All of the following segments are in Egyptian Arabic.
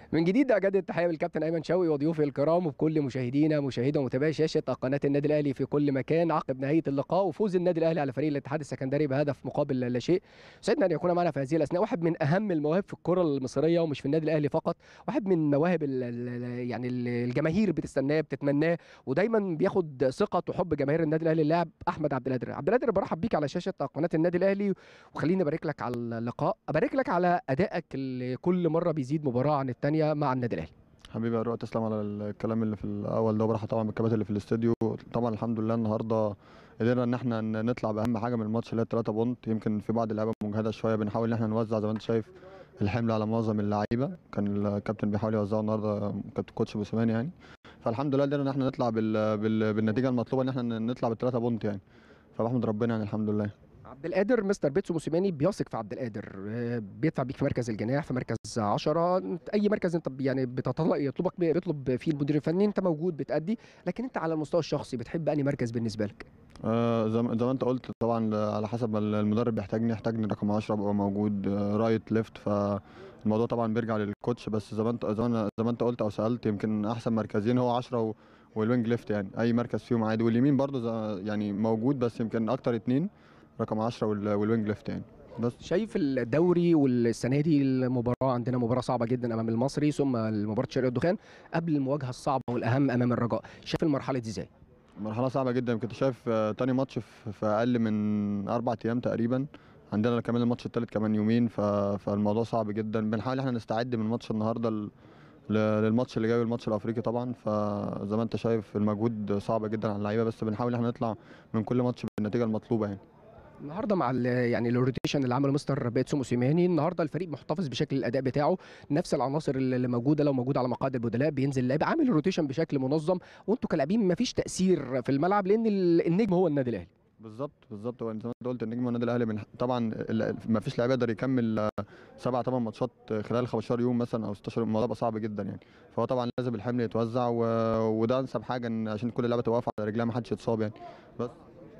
من جديد اجدد التحيه بالكابتن ايمن شوقي وضيوفه الكرام وبكل مشاهدينا مشاهدي ومتابعي شاشه قناه النادي الاهلي في كل مكان عقب نهايه اللقاء وفوز النادي الاهلي على فريق الاتحاد السكندري بهدف مقابل لا شيء سعدنا ان يكون معنا في هذه الاثناء واحد من اهم المواهب في الكره المصريه ومش في النادي الاهلي فقط واحد من مواهب ال- ال- يعني ال- الجماهير بتستناه بتتمناه ودايما بياخد ثقه وحب جماهير النادي الاهلي اللاعب احمد عبد القادر عبد القادر برحب بيك على شاشه قناه النادي الاهلي وخليني ابارك لك على اللقاء ابارك لك على ادائك اللي كل مره بيزيد مباراه عن الثانيه مع النادي الاهلي حبيبي يا روح تسلم على الكلام اللي في الاول ده وبرحب طبعا بالكباتن اللي في الاستوديو طبعا الحمد لله النهارده قدرنا ان احنا ن- نطلع باهم حاجه من الماتش اللي هي 3 بونت يمكن في بعض اللعيبه مجهده شويه بنحاول ان احنا نوزع زي ما انت شايف الحمل على معظم اللعيبه كان الكابتن بيحاول يوزعه النهارده كابتن كوتش موسيماني يعني فالحمد لله قدرنا ان احنا نطلع بال... بال... بالنتيجه المطلوبه ان احنا نطلع بالثلاثه بونت يعني فبحمد ربنا يعني الحمد لله عبد القادر مستر بيتسو موسيماني بيثق في عبد القادر آه، بيدفع بيك في مركز الجناح في مركز 10 أنت اي مركز انت يعني بتطلق يطلبك بيه- بيطلب فيه المدير الفني انت موجود بتأدي لكن انت على المستوى الشخصي بتحب انهي مركز بالنسبه لك آه، زي ما زي ما انت قلت طبعا على حسب ما المدرب بيحتاجني يحتاجني رقم 10 ابقى موجود آه، رايت ليفت فالموضوع طبعا بيرجع للكوتش بس زي ما انت زي ما زي ما انت قلت او سالت يمكن احسن مركزين هو 10 و- والوينج ليفت يعني اي مركز فيهم عادي واليمين برضو زي- يعني موجود بس يمكن اكتر اتنين رقم 10 وال- والوينج ليفت يعني بس شايف الدوري والسنه دي المباراه عندنا مباراه صعبه جدا امام المصري ثم مباراه شرق الدخان قبل المواجهه الصعبه والاهم امام الرجاء شايف المرحله دي ازاي مرحلة صعبة جدا كنت شايف آه، تاني ماتش في في أقل من أربع أيام تقريبا عندنا كمان الماتش التالت كمان يومين ف... فالموضوع صعب جدا بنحاول احنا نستعد من ماتش النهاردة ل... ل- للماتش اللي جاي والماتش الأفريقي طبعا فزي ما أنت شايف المجهود صعب جدا على اللعيبة بس بنحاول احنا نطلع من كل ماتش بالنتيجة المطلوبة يعني النهارده مع ال- يعني الروتيشن اللي عمله مستر بيتسو موسيماني النهارده الفريق محتفظ بشكل الاداء بتاعه نفس العناصر اللي موجوده لو موجوده على مقاعد البدلاء بينزل لاعب عامل الروتيشن بشكل منظم وانتوا كلاعبين مفيش تاثير في الملعب لان ال- النجم هو النادي الاهلي بالظبط بالظبط هو زي ما انت قلت النجم والنادي الاهلي من طبعا ما فيش لاعب يقدر يكمل آه، سبع ثمان ماتشات خلال 15 يوم مثلا او 16 يوم الموضوع بقى صعب جدا يعني فهو طبعا لازم الحمل يتوزع و... وده انسب حاجه ان عشان كل اللعيبه تبقى واقفه على رجلها ما حدش يتصاب يعني بس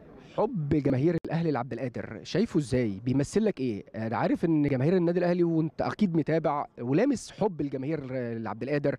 حب جماهير الاهلي لعبد القادر شايفه ازاي بيمثل لك ايه انا عارف ان جماهير النادي الاهلي وانت اكيد متابع ولامس حب الجماهير لعبد القادر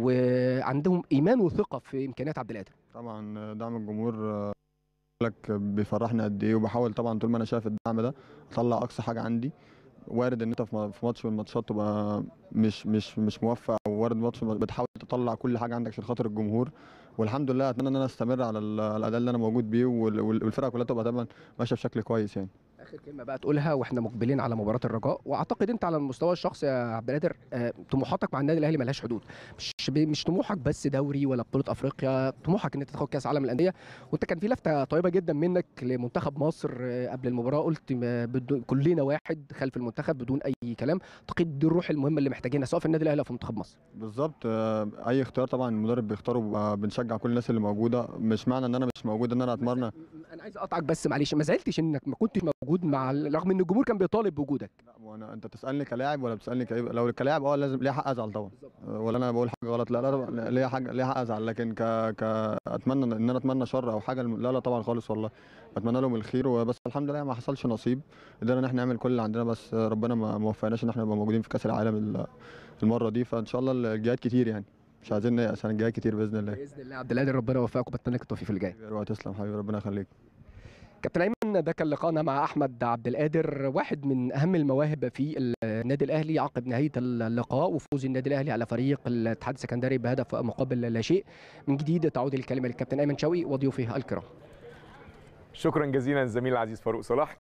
وعندهم ايمان وثقه في امكانيات عبد القادر طبعا دعم الجمهور آه، لك بيفرحني قد ايه وبحاول طبعا طول ما انا شايف الدعم ده اطلع اقصى حاجه عندي وارد ان انت في م- في ماتش من الماتشات تبقى مش مش مش موفق او وارد ماتش بتحاول تطلع كل حاجه عندك عشان خاطر الجمهور والحمد لله اتمنى ان انا استمر على ال- الاداء اللي انا موجود بيه وال- وال- والفرقه كلها تبقى طبعا ماشيه بشكل كويس يعني اخر كلمه بقى تقولها واحنا مقبلين على مباراه الرجاء واعتقد انت على المستوى الشخصي يا عبد القادر آه، طموحاتك مع النادي الاهلي ملهاش حدود مش مش طموحك بس دوري ولا بطوله افريقيا طموحك ان انت تاخد كاس عالم الانديه وانت كان في لفته طيبه جدا منك لمنتخب مصر آه، قبل المباراه قلت ما بدون كلنا واحد خلف المنتخب بدون اي كلام اعتقد دي الروح المهمه اللي محتاجينها سواء في النادي الاهلي او في منتخب مصر بالظبط آه، اي اختيار طبعا المدرب بيختاره بيبقى بنشجع كل الناس اللي موجوده مش معنى ان انا مش موجود ان انا اتمرن انا عايز اقطعك بس معلش ما زعلتش انك ما كنتش موجود مع رغم ان الجمهور كان بيطالب بوجودك لا وانا انت بتسالني كلاعب ولا بتسالني كايه لو كلاعب اه لازم ليا حق ازعل طبعا أه، ولا انا بقول حاجه غلط لا لا طبعا ليا حاجه ليا حق ازعل لكن ك ك اتمنى ان انا اتمنى شر او حاجه لا لا طبعا خالص والله بتمنى لهم الخير وبس الحمد لله ما حصلش نصيب قدرنا ان احنا نعمل كل اللي عندنا بس ربنا ما ما وفقناش ان احنا نبقى موجودين في كاس العالم ال- المره دي فان شاء الله الجايات كتير يعني مش عايزين نيأس يعني الجايات كتير باذن الله باذن الله عبد القادر ربنا يوفقك وبتمنى لك التوفيق في اللي جاي يا روح تسلم حبيبي ربنا يخليك كابتن ايمن ده كان لقاءنا مع احمد عبد القادر واحد من اهم المواهب في النادي الاهلي عقب نهايه اللقاء وفوز النادي الاهلي على فريق الاتحاد السكندري بهدف مقابل لا شيء من جديد تعود الكلمه للكابتن ايمن شوقي وضيوفه الكرام شكرا جزيلا الزميل العزيز فاروق صلاح